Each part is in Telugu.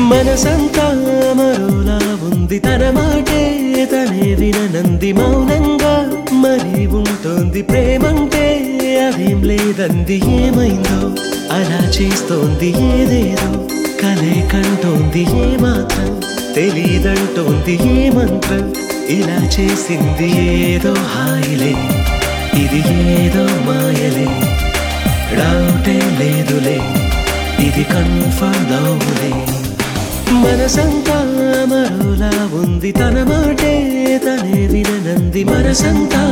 మనసంతా మరోలా ఉంది తన మాటే తనే విననంది మౌనంగా మరి ఉంటుంది ప్రేమంటే అదేం లేదంది ఏమైందో అలా చేస్తోంది ఏదేదో కలే కంటోంది ఏ మాత్రం తెలీదంటోంది ఏ మంత్రం ఇలా చేసింది ఏదో హాయిలే ఇది ఏదో మాయలే డౌటే లేదులే ఇది కన్ఫర్మ్ లవ్లే మనసంతా మరోలా ఉంది తన మాటే తనే విననంది మనసంతా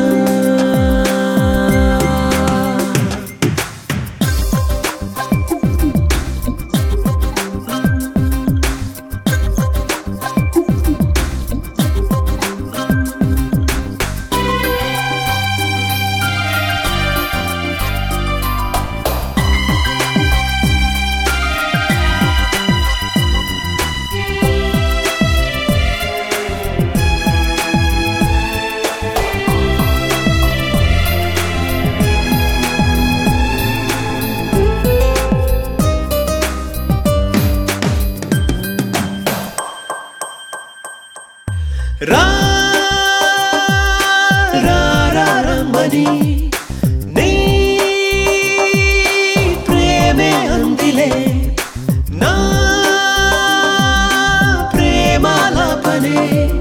రా రా రా రమ్మని నీ ప్రేమే అందిలే నా ప్రేమాలాపనే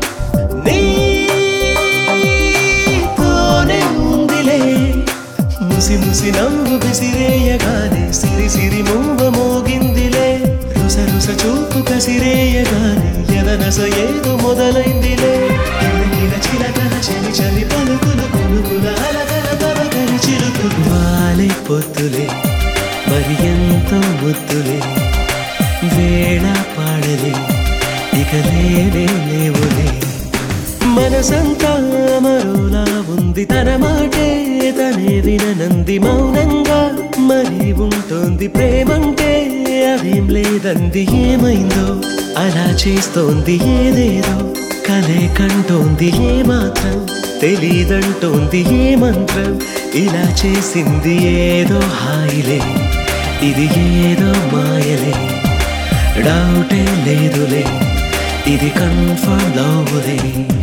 నీతోనే ఉందిలే ముసి ముసి నవ్వు విసిరేయగానే సిరి సిరి మూవ మోగిందిలే రుస రుస చూపు కసిరేయగానే ఎదనస ఏదో మొదలైందిలే కిలకిల చిలకల చలి చలి పలుకులు కొనుకుల అలకల తవకలి చిలుకులు వాలే పొత్తులే మరి ఎంతో ముద్దులే వేళ పాడలే ఇక లేనే లేవులే మనసంతా మరోలా ఉంది తన మాటే తనే విననంది మౌనంగా మరి ఉంటుంది ప్రేమంటే అదేం లేదంది ఏమైందో అలా చేస్తోంది ఏదేదో కలే కంటోంది ఏ మాత్రం తెలీదంటోంది ఏ మంత్రం ఇలా చేసింది ఏదో హాయిలే ఇది ఏదో మాయలే డౌటే లేదులే ఇది కన్ఫర్మ్ లవ్లే